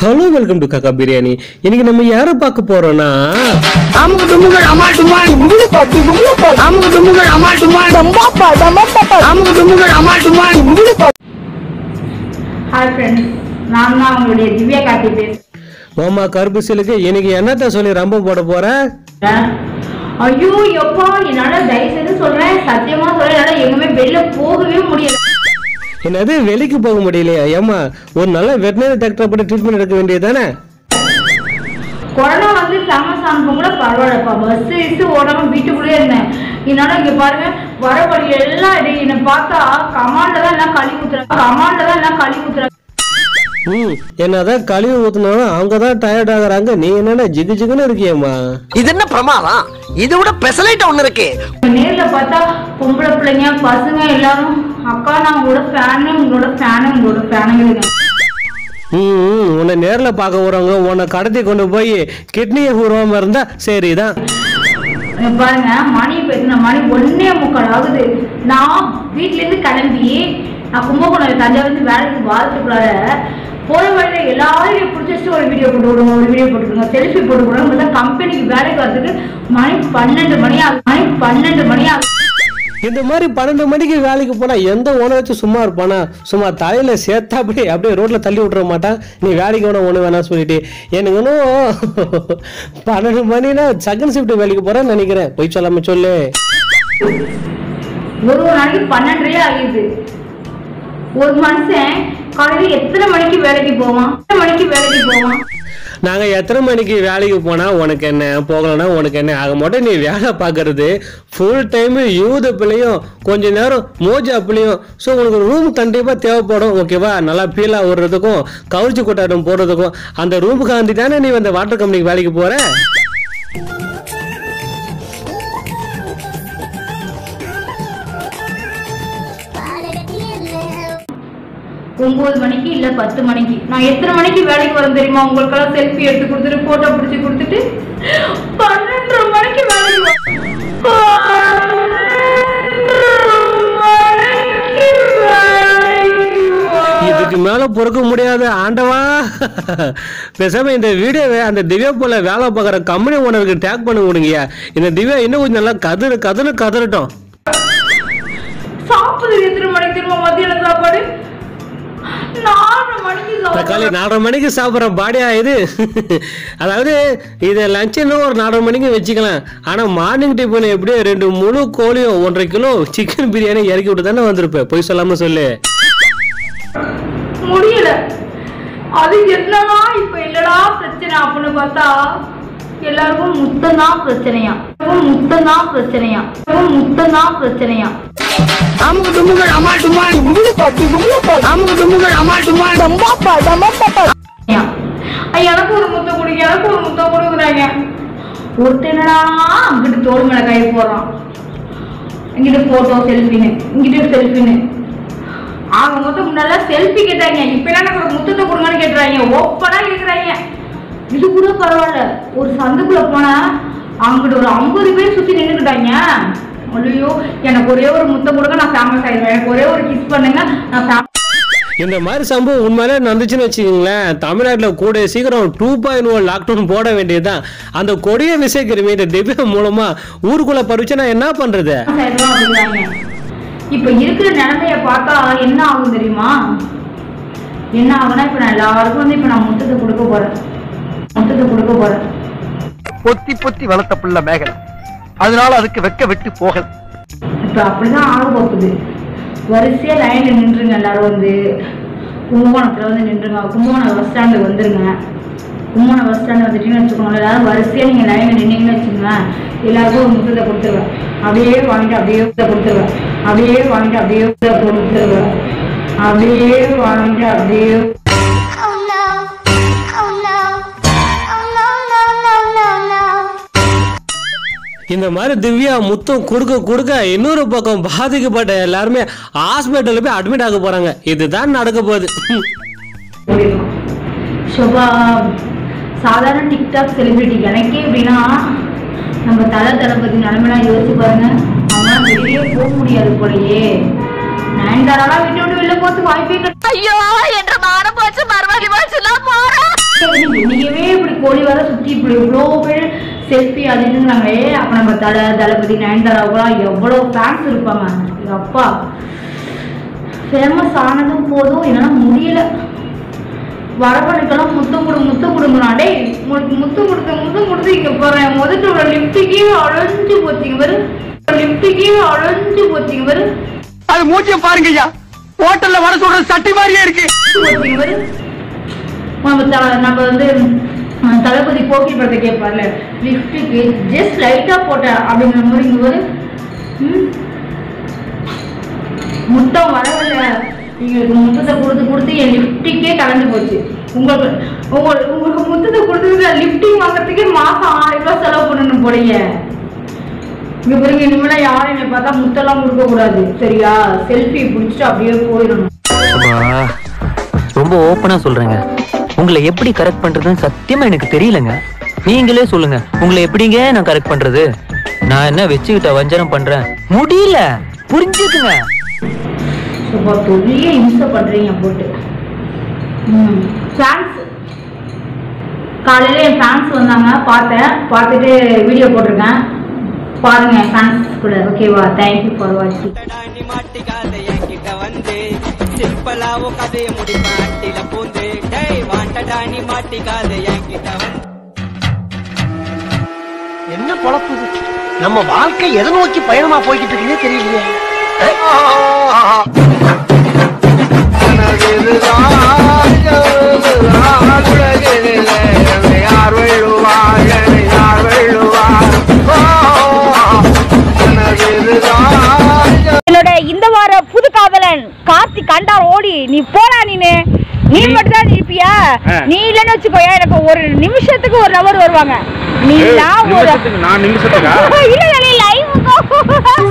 Hello welcome to காக்கா பிரியாணி இன்னைக்கு நம்ம யாரை பார்க்க போறோம்னா அமுக்கு டுமுகள் அமால் டுமால் அமுக்கு டுமுகள் அமால் டுமால் அமுக்கு டுமுகள் அமால் டுமால் ஹாய் ஃப்ரெண்ட்ஸ் நான் தான் உங்களுடைய திவ்யா கார்த்தி பேசுறேன் மாமா கருப்பு சிலுக்கு இன்னைக்கு என்னத்த சொல்லி ரொம்ப போட போற ஐயோ எப்பா என்னால தயவு செய்து சொல்றேன் சத்தியமா சொல்றேன் என்னால எங்குமே வெளில போகவே முடியல என்னது வெளிக்கு போக முடியலையா ஏமா ஒரு நல்ல வெட்டினரி டாக்டரை போட்டு ட்ரீட்மெண்ட் எடுக்க வேண்டியது கொரோனா வந்து ஃபேமஸ் ஆனப்போ கூட பரவாயில்லப்பா பஸ் இஸ் ஓடாம வீட்டுக்குள்ளே இருந்தேன் என்னால இங்க பாருங்க வர வழி எல்லாம் இது என்னை பார்த்தா கமாண்ட்ல தான் எல்லாம் கழி ஊத்துறாங்க கமாண்ட்ல தான் எல்லாம் கழி ஊத்துறாங்க ம் என்னதான் கழிவு ஊத்துனாலும் அவங்க தான் டயர்ட் ஆகுறாங்க நீ என்னன்னா ஜிகு ஜிகுன்னு இருக்கியம்மா இது என்ன பிரமாதம் இது விட பெசலைட் ஒண்ணு இருக்கு நேர்ல பார்த்தா பொம்பளை பிள்ளைங்க பசங்க எல்லாரும் அக்கா நான் உங்களோட ஃபேனு உங்களோட ஃபேனு உங்களோட ஃபேனுங்கிறீங்க ம் ம், உன்னை நேர்ல பார்க்க வரவங்க உன்னை கடத்தி கொண்டு போய் கிட்னியை உருவாம இருந்தா சரிதான் இங்க பாருங்க மணி இப்ப எத்தனை மணி ஒன்னே முக்கால் ஆகுது நான் வீட்ல இருந்து கிளம்பி நான் கும்பகோணம் தஞ்சாவூர் இருந்து வேலைக்கு வாழ்த்துக்குள்ளார போற வழியில எல்லாரும் பிடிச்சிட்டு ஒரு வீடியோ போட்டு விடுங்க ஒரு வீடியோ போட்டுருங்க செல்ஃபி போட்டு விடுங்க கம்பெனிக்கு வேலைக்கு வர்றதுக்கு மணி பன்னெண்டு மணி ஆகுது மணி பன்னெண்டு மணி ஆகுது இந்த மாதிரி பன்னெண்டு மணிக்கு வேலைக்கு போனா எந்த ஓன வச்சு சும்மா இருப்பானா சும்மா தலையில சேர்த்தா அப்படியே அப்படியே ரோட்ல தள்ளி விட்டுற மாட்டான் நீ வேலைக்கு வேணா ஒண்ணு வேணாம் சொல்லிட்டு எனக்கு இன்னும் பன்னெண்டு மணினா செகண்ட் ஷிஃப்ட் வேலைக்கு போறேன்னு நினைக்கிறேன் போய் சொல்லாம சொல்லு ஒரு ஒரு நாளைக்கு பன்னெண்டரையே ஆகிடுது ஒரு மனுஷன் காலையில எத்தனை மணிக்கு வேலைக்கு போவான் எத்தனை மணிக்கு வேலைக்கு போவான் நாங்க எத்தனை மணிக்கு வேலைக்கு போனா உனக்கு என்ன போகலன்னா உனக்கு என்ன ஆக மாட்டோம் நீ வேலை பார்க்கறது ஃபுல் டைம் யூத் பிள்ளையும் கொஞ்ச நேரம் மோஜாப்பிலையும் ஸோ உனக்கு ரூம் கண்டிப்பாக தேவைப்படும் ஓகேவா நல்லா ஃபீலாக விடுறதுக்கும் கவுச்சி கொட்டாட்டம் போடுறதுக்கும் அந்த ரூமுக்கு ஆண்டி தானே நீ அந்த வாட்டர் கம்பெனிக்கு வேலைக்கு போற ஒன்பது மணிக்கு இல்ல பத்து மணிக்கு நான் எத்தனை மணிக்கு வேலைக்கு வரேன் தெரியுமா உங்களுக்கெல்லாம் செல்ஃபி எடுத்து கொடுத்துட்டு போட்டோ பிடிச்சி கொடுத்துட்டு பன்னெண்டரை மணிக்கு வேலைக்கு வரேன். பன்னெண்டரை மணிக்கு வேலைக்கு வரேன். இதுக்கு மேல பொறுக்க முடியாது ஆண்டவா பேசாம இந்த வீடியோவை அந்த திவ்யா போல வேலை பார்க்குற கம்பெனி ஓனருக்கு டேக் பண்ண விடுங்கய்யா இந்த திவ்யா இன்னும் கொஞ்சம் நல்லா கதறு கதறு கதறட்டும் சாப்பிடுறது எத்தனை மணிக்கு தெரியுமா மத்தியான சாப்பாடு நாலு மணிக்கு தக்காளி சாப்பாடு நாலரை மணிக்கு சாப்பிட்ற பாடியா இது அதாவது இதை லஞ்சுன்னு ஒரு நாலரை மணிக்கு வச்சுக்கலாம் ஆனால் மார்னிங் டிஃபன் எப்படியோ ரெண்டு முழு கோழியும் ஒன்றரை கிலோ சிக்கன் பிரியாணி இறக்கி விட்டு தானே வந்திருப்பேன் போய் சொல்லாம சொல்லு முடியல அது என்னடா இப்ப இல்லடா பிரச்சனை அப்படின்னு பார்த்தா எல்லாருக்கும் முத்தம் தான் பிரச்சனையா எல்லாருக்கும் முத்தம் தான் பிரச்சனையா எல்லாருக்கும் முத்தம் தான் பிரச்சனையா அமுக்கு டுமுகள் அமால் டுமால் அமுக்கு டுமுகள் அமால் டுமால் ஏன்? ஐயா, எனக்கு ஒரு முத்தம் கொடுங்க எனக்கு ஒரு முத்தம் கொடுக்குறாங்க ஒருத்தன் என்னடா அங்கிட்டு தோல் மேல கை போடுறான் இங்கிட்டு போட்டோ செல்ஃபின்னு இங்கிட்டு செல்ஃபின்னு அவங்க மொத்தம் முன்னெல்லாம் செல்ஃபி கேட்டாங்க இப்ப என்ன எனக்கு ஒரு முத்தத்தை கொடுங்கன்னு கேட்டுறாங்க ஓப்பனா கேக்குறாங்க இது கூட பரவாயில்ல ஒரு சந்துக்குள்ள போனா அங்கிட்டு ஒரு ஐம்பது பேர் சுத்தி நின்றுக்கிட்டாங்க ஐயோ எனக்கு ஒரே ஒரு முத்தம் கொடுங்க நான் ஃபேமஸ் ஆயிடுவேன் எனக்கு ஒரே ஒரு கிஸ் பண்ணுங்க நான் famous இந்த மாதிரி சம்பவம் உண்மையிலே நடந்துச்சுன்னு வச்சுக்கோங்களேன் தமிழ்நாட்டில் கூட சீக்கிரம் டூ பாயிண்ட் ஒன் லாக்டவுன் போட வேண்டியதுதான் அந்த கொடிய விசைக்கிருமி இந்த திவ்யா மூலமா ஊருக்குள்ள பறிச்சுன்னா என்ன பண்றது ஆயிரம் அப்படிங்கிறாங்க இப்ப இருக்கிற நிலைமைய பார்த்தா என்ன ஆகும் தெரியுமா என்ன ஆகும்னா இப்ப நான் எல்லாருக்கும் வந்து இப்ப நான் முத்தத்தை கொடுக்க போறேன் முத்தத்தை கொடுக்க போறேன் பொத்தி பொத்தி வளர்த்த புள்ள மேகலை அதனால அதுக்கு வெக்க விட்டு போகல இப்ப அப்படிதான் ஆக போகுது வரிசையா லைன்ல நின்றுங்க எல்லாரும் வந்து கும்பகோணத்துல வந்து நின்றுங்க கும்பகோணம் பஸ் ஸ்டாண்டுக்கு வந்துருங்க கும்பகோணம் பஸ் ஸ்டாண்டு வந்துட்டீங்கன்னு வச்சுக்கோங்க எல்லாரும் வரிசையா நீங்க லைன்ல நின்னீங்கன்னு வச்சுக்கோங்க எல்லாருக்கும் ஒரு முத்தத்தை கொடுத்துருவேன் அப்படியே வாங்கிட்டு அப்படியே முத்தத்தை கொடுத்துருவேன் அப்படியே வாங்கிட்டு அப்படியே முத்தத்தை கொடுத்துருவேன் அப்படியே வாங்கிட்டு அப்படியே Oh no. Oh no. Oh no, no, no, no, no. இந்த மாதிரி திவ்யா முத்தம் கொடுக்க கொடுக்க இன்னொரு பக்கம் பாதிக்கப்பட்ட எல்லாருமே ஹாஸ்பிட்டல்ல போய் அட்மிட் ஆக போறாங்க இதுதான் நடக்க போகுது ஓடிடலாம் ஷோபா சாதாரண டிக்டாக் செலிபிரிட்டி எனக்கே எப்படின்னா நம்ம தலை தளபதி நிலைமைலாம் யோசிச்சு பாருங்க அவங்களாம் வெளியே போக முடியாது போலயே நயன்தாராலாம் வீட்டை விட்டு வெளில போறதுக்கு வாய்ப்பே கிடையாது ஐயோ என்ற மானம் போச்சு மறுபடி போச்சுலாம் போறோம் இன்னைக்கவே இப்படி கோழி வர சுத்தி இப்படி இவ்வளோ பேர் செல்ஃபி அது இதுங்கிறாங்களே அப்ப நம்ம தலை தளபதி நயன்தாராவுக்குலாம் எவ்வளோ ஃபேன்ஸ் இருப்பாங்க எங்க அப்பா ஃபேமஸ் ஆனதும் போதும் என்னால் முடியல வரவனுக்கெல்லாம் முத்தம் கொடு முத்தம் கொடுங்கண்ணா டேய் உங்களுக்கு முத்தம் கொடுத்து முத்தம் கொடுத்து இங்க போறேன் முதட்டோட லிப்டிக்கே அழைஞ்சு போச்சிங்க பாரு லிப்டிக்கே அழைஞ்சு போச்சிங்க பாரு அது மூச்சிய பாருங்க ஐயா ஹோட்டல்ல வர சொல்ற சட்டி மாதிரியே இருக்கு போச்சிங்க பாரு நம்ம த- நம்ம வந்து அஹ், தளபதி போக்கி படத்தை கேட்பார்ல லிப்டிக்கு ஜஸ்ட் லைட்டா போட்டேன் அப்படிங்கிற மாதிரி இங்க பாரு ம். முத்தம் வரவில்லை எங்களுக்கு முத்தத்தை கொடுத்து கொடுத்து என் லிப்டிக்கே கலந்து போச்சு உங்களுக்கு உங்களுக்கு உங்களுக்கு முத்தத்தை கொடுத்து லிப்டிங் வாங்குறதுக்கே மாசம் ஆயிரம் ரூபாய் செலவு பண்ணணும் போலீங்க இங்க பாருங்க இனிமேல யாரும் என்னை பார்த்தா முத்தெல்லாம் கொடுக்க கூடாது சரியா செல்ஃபி பிடிச்சிட்டு அப்படியே போயிடணும் அப்பா, ரொம்ப ஓப்பனா சொல்றேங்க உங்களை எப்படி கரெக்ட் பண்றதுன்னு சத்தியமா எனக்கு தெரியலங்க நீங்களே சொல்லுங்க உங்களை எப்படிங்க நான் கரெக்ட் பண்றது நான் என்ன வச்சுக்கிட்ட வஞ்சனம் பண்றேன் முடியல புரிஞ்சுக்குங்க சும்மா பெரிய இம்சை பண்றீங்க போட்டு ம் ஃபேன்ஸ் காலையில என் ஃபேன்ஸ் வந்தாங்க பார்த்தேன் பார்த்துட்டு வீடியோ போட்டிருக்கேன் பாருங்க என் ஃபேன்ஸ் கூட ஓகேவா தேங்க்யூ ஃபார் வாட்சிங் நீ மாட்டிக்காத என்கிட்ட வந்து சிம்பிளாவோ கதைய முடிப்பேன் அட்டில பூந்து டேய் வாண்டடா நீ மாட்டிக்காத என்கிட்ட வந்து என்ன பொழப்பு இது? நம்ம வாழ்க்கை எதை நோக்கி பயணமா போய்கிட்டு இருக்குன்னே தெரியலையே என்னோட இந்த வார புது காதலன் கார்த்தி கண்டார் ஓடி நீ போடா நீனு நீ மட்டும் தான் இருப்பியா நீ இல்லைன்னு வச்சுக்கோயா எனக்கு ஒரு நிமிஷத்துக்கு ஒரு நபர் வருவாங்க நீ நான் ஒரு நான் நிமிஷத்துக்கா இல்ல இல்ல லைவ்